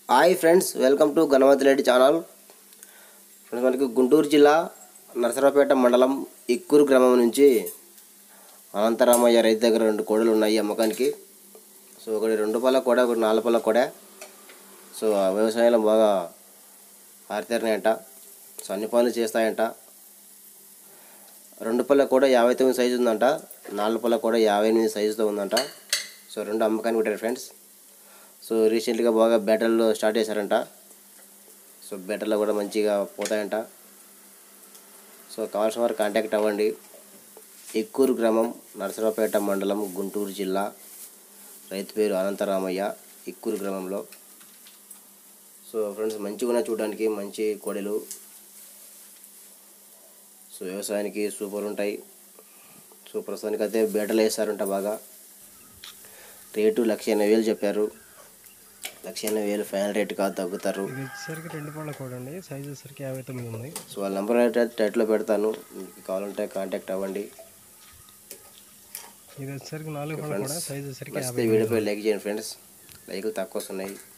hi friends welcome to Ganapathi Reddy channel friends మనకి గుంటూరు జిల్లా నరసరావుపేట మండలం ఇక్కూరు గ్రామం నుంచి అనంతరామయ్య రైతు దగ్గర రెండు కోడలు ఉన్నాయి అమ్మకానికి సో ఒకటి రెండు పళ్ళ కోడ ఒకటి నాలుగు పళ్ళ కోడ సో ఆ వ్యవసాయంలో బాగా ఆరితేరినాయంట సో అన్ని పనులు చేస్తాయంట రెండు పళ్ళ కూడా యాభై తొమ్మిది సైజు ఉందంట నాలుగు పళ్ళ కూడా యాభై ఎనిమిది సైజుతో ఉందంట సో రెండు అమ్మకానికి పెట్టారు ఫ్రెండ్స్ సో రీసెంట్గా బాగా బ్యాటర్లు స్టార్ట్ చేశారంట సో బ్యాటర్లో కూడా మంచిగా పోతాయంట సో కావాల్సిన వారు కాంటాక్ట్ అవ్వండి ఎక్కూరు గ్రామం నరసరావుపేట మండలం గుంటూరు జిల్లా రైతు పేరు అనంతరామయ్య ఇక్కూరు గ్రామంలో సో ఫ్రెండ్స్ మంచిగా ఉన్నాయి చూడడానికి మంచి కోడెలు సో వ్యవసాయానికి సూపర్ ఉంటాయి సో ప్రస్తుతానికి అయితే బేటలు వేస్తారంట బాగా రేటు లక్ష ఎనభై వేలు చెప్పారు లక్ష ఎనభై వేలు ఫైనల్ రేట్ కాదు తగ్గుతారు ఇది వచ్చేసరికి రెండు పళ్ళ కూడా అండి సైజ్ వచ్చేసరికి యాభై తొమ్మిది ఉంది సో వాళ్ళ నెంబర్ అయితే టైట్లో పెడతాను మీకు కావాలంటే కాంటాక్ట్ అవ్వండి ఇది వచ్చేసరికి నాలుగు పళ్ళ కూడా సైజ్ వచ్చేసరికి నచ్చితే వీడియోపై లైక్ చేయండి ఫ్రెండ్స్ లైకులు తక్కువ వస్తున్నాయి